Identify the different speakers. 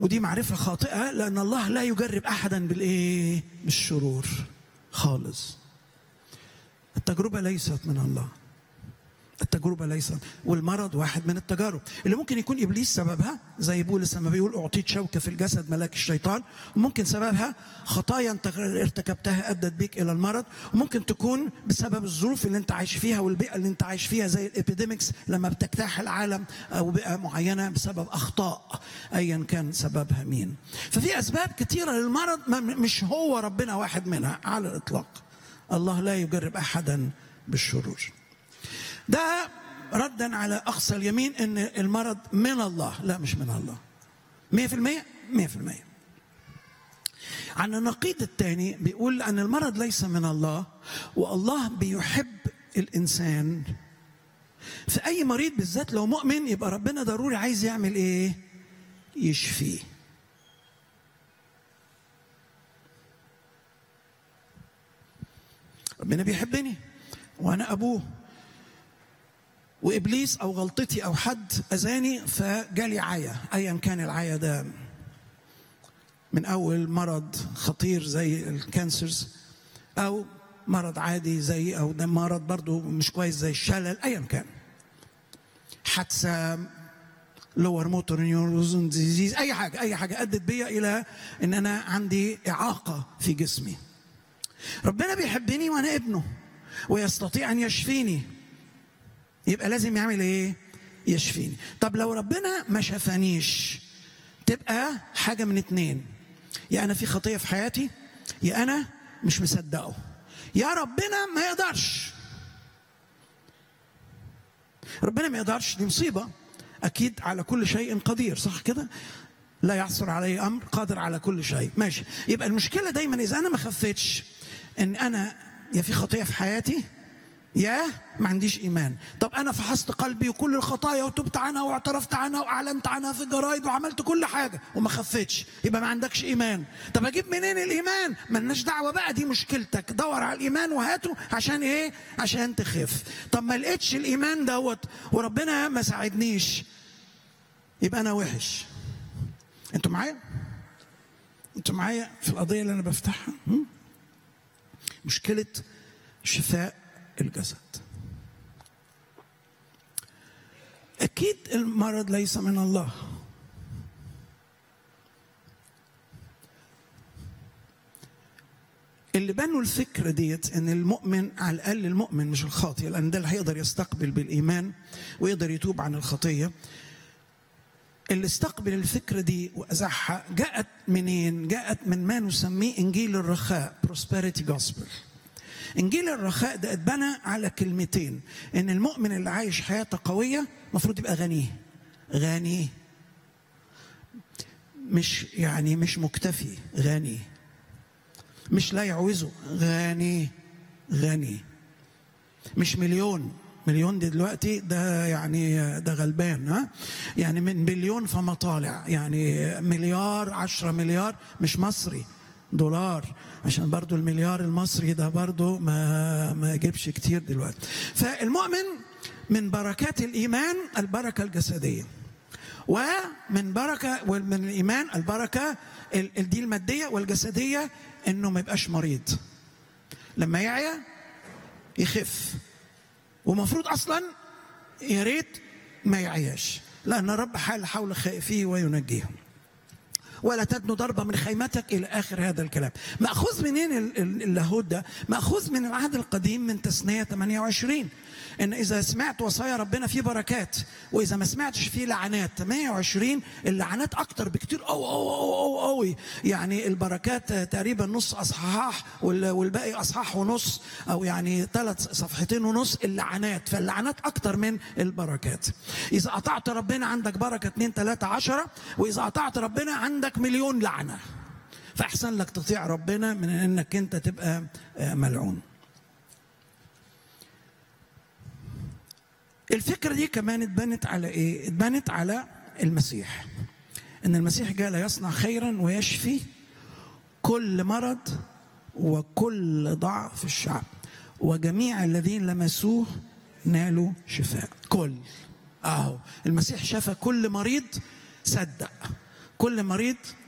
Speaker 1: ودي معرفة خاطئة لأن الله لا يجرب أحدا بالإيه؟ بالشرور خالص. التجربة ليست من الله. التجربة ليست والمرض واحد من التجارب اللي ممكن يكون إبليس سببها زي بولس لما بيقول أعطيت شوكة في الجسد ملاك الشيطان وممكن سببها خطايا أنت ارتكبتها أدت بيك إلى المرض وممكن تكون بسبب الظروف اللي أنت عايش فيها والبيئة اللي أنت عايش فيها زي الإبيديمكس لما بتجتاح العالم أو بيئة معينة بسبب أخطاء أيا كان سببها مين ففي أسباب كثيرة للمرض مش هو ربنا واحد منها على الإطلاق الله لا يجرب أحدا بالشرور ده ردا على اقصى اليمين ان المرض من الله لا مش من الله 100% 100% عن النقيض الثاني بيقول ان المرض ليس من الله والله بيحب الانسان في اي مريض بالذات لو مؤمن يبقى ربنا ضروري عايز يعمل ايه يشفيه ربنا بيحبني وانا ابوه وابليس او غلطتي او حد اذاني فجالي عيا ايا كان العيا ده من اول مرض خطير زي الكانسرز او مرض عادي زي او ده مرض برضو مش كويس زي الشلل ايا كان حادثه لور موتور نيورون ديزيز اي حاجه اي حاجه ادت بيا الى ان انا عندي اعاقه في جسمي ربنا بيحبني وانا ابنه ويستطيع ان يشفيني يبقى لازم يعمل ايه يشفيني طب لو ربنا ما شفانيش تبقى حاجه من اتنين يا انا في خطيه في حياتي يا انا مش مصدقه يا ربنا ما يقدرش ربنا ما يقدرش دي مصيبه اكيد على كل شيء قدير صح كده لا يعثر عليه امر قادر على كل شيء ماشي يبقى المشكله دايما اذا انا ما خفتش ان انا يا في خطيه في حياتي يا ما عنديش ايمان طب انا فحصت قلبي وكل الخطايا وتبت عنها واعترفت عنها واعلنت عنها في الجرايد وعملت كل حاجه وما خفتش يبقى ما عندكش ايمان طب اجيب منين الايمان ملناش دعوه بقى دي مشكلتك دور على الايمان وهاته عشان ايه عشان تخف طب ما لقيتش الايمان دوت وربنا ما ساعدنيش يبقى انا وحش انتوا معايا انتوا معايا في القضيه اللي انا بفتحها مشكله شفاء الجسد اكيد المرض ليس من الله اللي بنوا الفكرة ديت ان المؤمن على الاقل المؤمن مش الخاطئ لان ده اللي هيقدر يستقبل بالايمان ويقدر يتوب عن الخطيه اللي استقبل الفكرة دي وأزعها جاءت منين؟ جاءت من ما نسميه إنجيل الرخاء prosperity gospel انجيل الرخاء ده اتبنى على كلمتين ان المؤمن اللي عايش حياته قويه المفروض يبقى غني غني مش يعني مش مكتفي غني مش لا يعوزه غني غني مش مليون مليون دي دلوقتي ده يعني ده غلبان ها يعني من بليون فما طالع يعني مليار عشرة مليار مش مصري دولار عشان برضو المليار المصري ده برضو ما ما يجيبش كتير دلوقتي فالمؤمن من بركات الايمان البركه الجسديه ومن بركه ومن الايمان البركه دي الماديه والجسديه انه ما يبقاش مريض لما يعيا يخف ومفروض اصلا يا ريت ما يعياش لان الرب حال حول خائفيه وينجيهم ولا تدنو ضربة من خيمتك إلى آخر هذا الكلام مأخوذ منين اللاهوت ده مأخوذ من العهد القديم من تثنية 28 إن إذا سمعت وصايا ربنا في بركات وإذا ما سمعتش في لعنات 28 اللعنات أكتر بكتير أو أو أو أو أوي يعني البركات تقريبا نص أصحاح والباقي أصحاح ونص أو يعني ثلاث صفحتين ونص اللعنات فاللعنات أكتر من البركات إذا قطعت ربنا عندك بركة 2 3 10 وإذا قطعت ربنا عندك عندك مليون لعنة فأحسن لك تطيع ربنا من أنك أنت تبقى ملعون الفكرة دي كمان اتبنت على إيه؟ اتبنت على المسيح إن المسيح جاء يصنع خيرا ويشفي كل مرض وكل ضعف في الشعب وجميع الذين لمسوه نالوا شفاء كل اهو المسيح شفى كل مريض صدق كل مريض